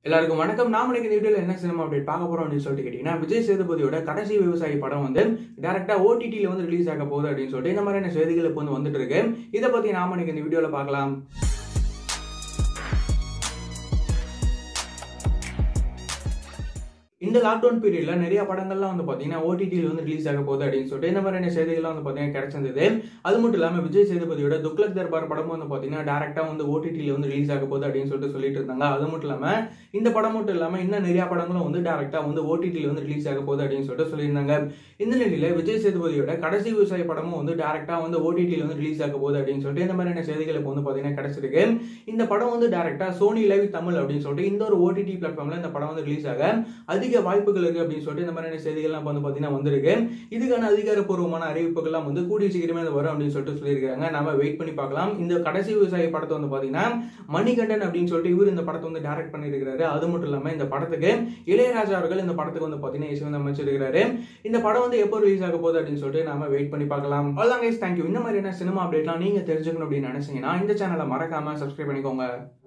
எல்லாருக்கும் வணக்கம் நாம இன்னைக்கு இந்த வீடியோல என்ன சினிமா அப்டேட் பார்க்க போறோம் அப்படின்னு சொல்லிட்டு கேட்டீங்கன்னா விஜய் சேதுபதியோட கடைசி விவசாயி படம் வந்து டேரக்டா ஓடிடில வந்து ரிலீஸ் ஆக போகுது அப்படின்னு சொல்லிட்டு இந்த மாதிரியான செய்திகள் இப்போ வந்து வந்துட்டு இருக்கு இதை பத்தி நாம இன்னைக்கு இந்த வீடியோல பார்க்கலாம் இந்த லாக்டவுன் பீரியட்ல நிறைய படங்கள்லாம் வந்து பாத்தீங்கன்னா ஓடிடியில் வந்து ரிலீஸ் ஆக போகுது அப்படின்னு சொல்லிட்டு இந்த மாதிரியான செய்திகள்லாம் வந்து பாத்தீங்கன்னா கிடைச்சிருந்தது அது மட்டும் இல்லாம விஜய் சேதுபதியோட துக்ளக் தர்பார் படமும் வந்து பாத்தீங்கன்னா டேரக்டா வந்து ஓடிடியில் வந்து ரிலீஸ் ஆக போகுது அப்படின்னு சொல்லிட்டு சொல்லிட்டு இருந்தாங்க அது மட்டும் இல்லாம இந்த படம் மட்டும் இல்லாம இன்னும் நிறைய படங்களும் வந்து டேரக்டா வந்து ஓடிடியில் வந்து ரிலீஸ் ஆக போகுது அப்படின்னு சொல்லிட்டு சொல்லியிருந்தாங்க இந்த நிலையில விஜய் சேதுபதியோட கடைசி விவசாய படமும் வந்து டேரக்டா வந்து ஓடிடியில் வந்து ரிலீஸ் ஆக போகுது அப்படின்னு சொல்லிட்டு இந்த மாதிரியான செய்திகள் இப்போ வந்து பாத்தீங்கன்னா கிடைச்சிருக்கு இந்த படம் வந்து டேரக்டா சோனி லைவ் தமிழ் அப்படின்னு சொல்லிட்டு இந்த ஒரு ஓடிடி பிளாட்ஃபார்ம்ல இந்த படம் வந்து ரிலீஸ் ஆக அதிக வாய்ப்புகள் இருக்கு அப்படின்னு சொல்லிட்டு இந்த மாதிரியான செய்திகள்லாம் இப்ப வந்து பாத்தீங்கன்னா வந்திருக்கு இதுக்கான அதிகாரப்பூர்வமான அறிவிப்புகள்லாம் வந்து கூடிய சீக்கிரமே அது வரும் அப்படின்னு சொல்லிட்டு சொல்லியிருக்காங்க நாம வெயிட் பண்ணி பார்க்கலாம் இந்த கடைசி விவசாய படத்தை வந்து பாத்தீங்கன்னா மணிகண்டன் அப்படின்னு சொல்லிட்டு இவர் இந்த படத்தை வந்து டைரக்ட் பண்ணியிருக்கிறாரு அது மட்டும் இல்லாம இந்த படத்துக்கு இளையராஜா அவர்கள் இந்த படத்துக்கு வந்து பாத்தீங்கன்னா இசை வந்து அமைச்சிருக்கிறாரு இந்த படம் வந்து எப்போ ரிலீஸ் ஆக போகுது அப்படின்னு சொல்லிட்டு நாம வெயிட் பண்ணி பார்க்கலாம் அவ்வளோதான் கைஸ் தேங்க்யூ இந்த மாதிரியான சினிமா அப்டேட்லாம் நீங்க தெரிஞ்சுக்கணும் அப்படின்னு நினைச்சீங்கன்னா இந்த சேனலை மறக்காம சப்ஸ்கிரைப் பண்ணிக்கோங்க